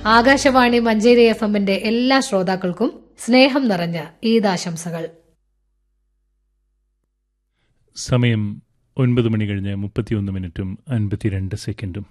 Akashvani Manjeri F എമ്മിന്റെ എല്ലാ ശ്രോതാക്കൾക്കും സ്നേഹം നിറഞ്ഞ ഈദാശംസകൾ സമയം ഒൻപത് മണി കഴിഞ്ഞ് മുപ്പത്തിയൊന്ന് മിനിറ്റും അൻപത്തിരണ്ട് സെക്കൻഡും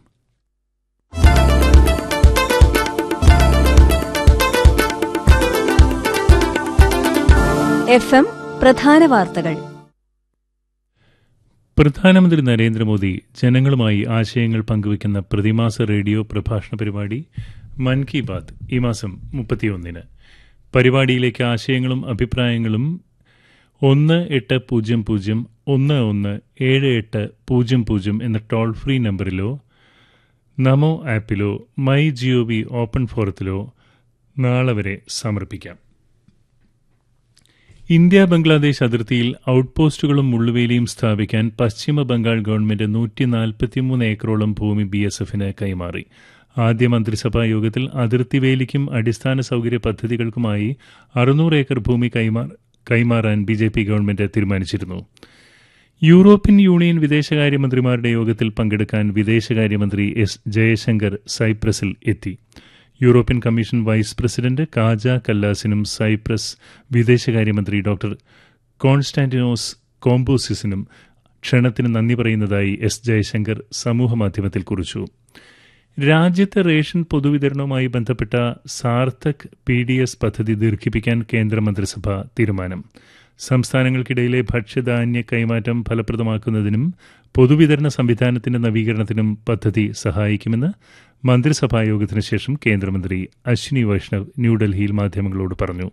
എഫ് എം പ്രധാന വാർത്തകൾ പ്രധാനമന്ത്രി നരേന്ദ്രമോദി ജനങ്ങളുമായി ആശയങ്ങൾ പങ്കുവയ്ക്കുന്ന പ്രതിമാസ റേഡിയോ പ്രഭാഷണ പരിപാടി മൻ കി ബാത്ത് ഈ മാസം മുപ്പത്തിയൊന്നിന് പരിപാടിയിലേക്ക് ആശയങ്ങളും അഭിപ്രായങ്ങളും ഒന്ന് എട്ട് പൂജ്യം പൂജ്യം ഒന്ന് ഒന്ന് ഏഴ് എട്ട് പൂജ്യം പൂജ്യം എന്ന ടോൾ ഫ്രീ നമ്പറിലോ നമോ ആപ്പിലോ മൈ ജിഒ വി ഓപ്പൺ ഫോറത്തിലോ നാളെ വരെ സമർപ്പിക്കാം ഇന്ത്യ ബംഗ്ലാദേശ് അതിർത്തിയിൽ ഔട്ട് പോസ്റ്റുകളും മുള്ളുവേലിയും സ്ഥാപിക്കാൻ പശ്ചിമ ബംഗാൾ ഗവൺമെന്റ് നൂറ്റി നാൽപ്പത്തിമൂന്ന് ഏക്കറോളം ഭൂമി ബി എസ് എഫിന് കൈമാറി ആദ്യ മന്ത്രിസഭാ യോഗത്തിൽ അതിർത്തി വേലിക്കും അടിസ്ഥാന സൗകര്യ പദ്ധതികൾക്കുമായി അറുന്നൂറ് ഏക്കർ ഭൂമി കൈമാ കൈമാറാൻ ബി ജെ പി ഗവൺമെന്റ് തീരുമാനിച്ചിരുന്നു യൂറോപ്യൻ യൂണിയൻ വിദേശകാര്യമന്ത്രിമാരുടെ യോഗത്തിൽ പങ്കെടുക്കാൻ വിദേശകാര്യമന്ത്രി എസ് ജയശങ്കർ സൈപ്രസിൽ എത്തി European commission vice president Kaja കല്ലാസിനും സൈപ്രസ് വിദേശകാര്യമന്ത്രി ഡോക്ടർ കോൺസ്റ്റാന്റിനോസ് കോംബോസിസിനും ക്ഷണത്തിന് നന്ദി പറയുന്നതായി എസ് ജയശങ്കർ സമൂഹമാധ്യമത്തിൽ കുറിച്ചു രാജ്യത്തെ റേഷൻ പൊതുവിതരണവുമായി ബന്ധപ്പെട്ട സാർത്ഥക് പി ഡി എസ് പദ്ധതി ദീർഘിപ്പിക്കാൻ കേന്ദ്രമന്ത്രിസഭ തീരുമാനം സംസ്ഥാനങ്ങൾക്കിടയിലെ ഭക്ഷ്യധാന്യ കൈമാറ്റം ഫലപ്രദമാക്കുന്നതിനും പൊതുവിതരണ സംവിധാനത്തിന്റെ നവീകരണത്തിനും പദ്ധതി സഹായിക്കുമെന്ന് മന്ത്രിസഭാ യോഗത്തിനു ശേഷം കേന്ദ്രമന്ത്രി അശ്വിനി വൈഷ്ണവ് ന്യൂഡൽഹിയിൽ മാധ്യമങ്ങളോട് പറഞ്ഞു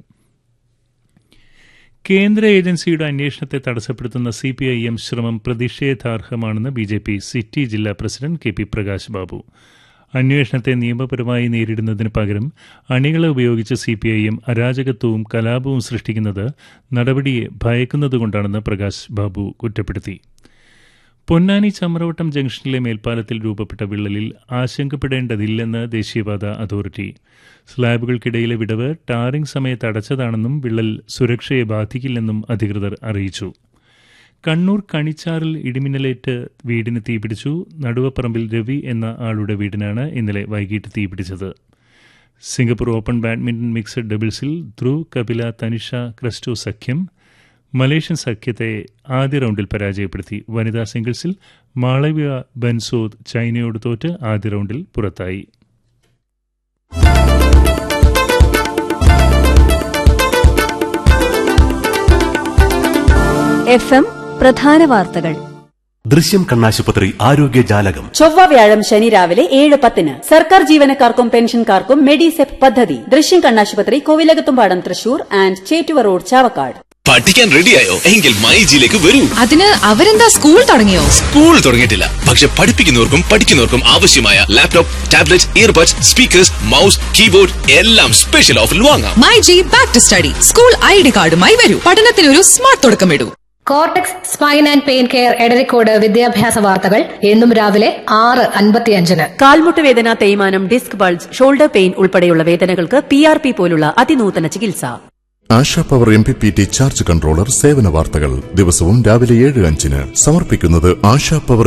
കേന്ദ്ര ഏജൻസിയുടെ അന്വേഷണത്തെ തടസ്സപ്പെടുത്തുന്ന സി പി ഐ എം ശ്രമം പ്രതിഷേധാർഹമാണെന്ന് ബി ജെ പി സിറ്റി ജില്ലാ president K P Prakash Babu അന്വേഷണത്തെ നിയമപരമായി നേരിടുന്നതിന് പകരം അണികളെ ഉപയോഗിച്ച് സി പി ഐ എം അരാജകത്വവും കലാപവും സൃഷ്ടിക്കുന്നത് നടപടിയെ ഭയക്കുന്നതുകൊണ്ടാണെന്ന് പ്രകാശ് ബാബു കുറ്റപ്പെടുത്തി പൊന്നാനി ചമ്രവട്ടം ജംഗ്ഷനിലെ മേൽപ്പാലത്തിൽ രൂപപ്പെട്ട വിള്ളലിൽ ആശങ്കപ്പെടേണ്ടതില്ലെന്ന് ദേശീയപാത അതോറിറ്റി സ്ലാബുകൾക്കിടയിലെ വിടവ് ടാറിംഗ് സമയത്ത് അടച്ചതാണെന്നും വിള്ളൽ സുരക്ഷയെ ബാധിക്കില്ലെന്നും അധികൃതർ അറിയിച്ചു കണ്ണൂർ കണിച്ചാറിൽ ഇടിമിന്നലേറ്റ് വീടിന് തീപിടിച്ചു നടുവപ്പറമ്പിൽ രവി എന്ന ആളുടെ വീടിനാണ് ഇന്നലെ വൈകിട്ട് തീപിടിച്ചത് സിംഗപ്പൂർ ഓപ്പൺ ബാഡ്മിന്റൺ മിക്സഡ് ഡബിൾസിൽ ധ്രുവ് കപില തനിഷ ക്രിസ്റ്റോ സഖ്യം മലേഷ്യൻ സഖ്യത്തെ ആദ്യ റൗണ്ടിൽ പരാജയപ്പെടുത്തി വനിതാ സിംഗിൾസിൽ മാളവ്യ ബൻസോദ് ചൈനയോട് തോറ്റ് ആദ്യ റൗണ്ടിൽ പുറത്തായി എഫ് എം പ്രധാന വാർത്തകൾ ദൃശ്യം കണ്ണാശുപത്രി ആരോഗ്യ ജാലകം ചൊവ്വ വ്യാഴം ശനി രാവിലെ ഏഴ് പത്തിന് സർക്കാർ ജീവനക്കാർക്കും പെൻഷൻകാർക്കും മെഡിസെപ് പദ്ധതി ദൃശ്യം കണ്ണാശുപത്രി കോവിലകത്തുംപാടം തൃശൂർ ആൻഡ് ചേറ്റുവ റോഡ് ചാവക്കാട് പഠിക്കാൻ റെഡിയായോ എങ്കിൽ മൈജിയിലേക്ക് വരൂ അതിന് അവരെന്താ സ്കൂൾ തുടങ്ങിയോ സ്കൂൾ തുടങ്ങിയിട്ടില്ല പക്ഷെ പഠിപ്പിക്കുന്നവർക്കും പഠിക്കുന്നവർക്കും ആവശ്യമായ laptop tablet earbuds speakers mouse keyboard എല്ലാം സ്പെഷ്യൽ ഓഫറിൽ വാങ്ങാം my G back to study school I D കാർഡുമായി വരൂ പഠനത്തിനൊരു സ്മാർട്ട് തുടക്കമിടൂ cortex spine and pain care Edarikode വിദ്യാഭ്യാസ വാർത്തകൾ എന്നും രാവിലെ ആറ് അൻപത്തിയഞ്ചിന് കാൽമുട്ട് വേദന തേയ്മാനം ഡിസ്ക് ബൾജ് ഷോൾഡർ പെയിൻ ഉൾപ്പെടെയുള്ള വേദനകൾക്ക് പി ആർ പി പോലുള്ള അതിനൂതന ചികിത്സ Asha power M P P T charge controller സേവന വാർത്തകൾ ദിവസവും രാവിലെ ഏഴ് അഞ്ചിന് സമർപ്പിക്കുന്നത് ആശാ പവർ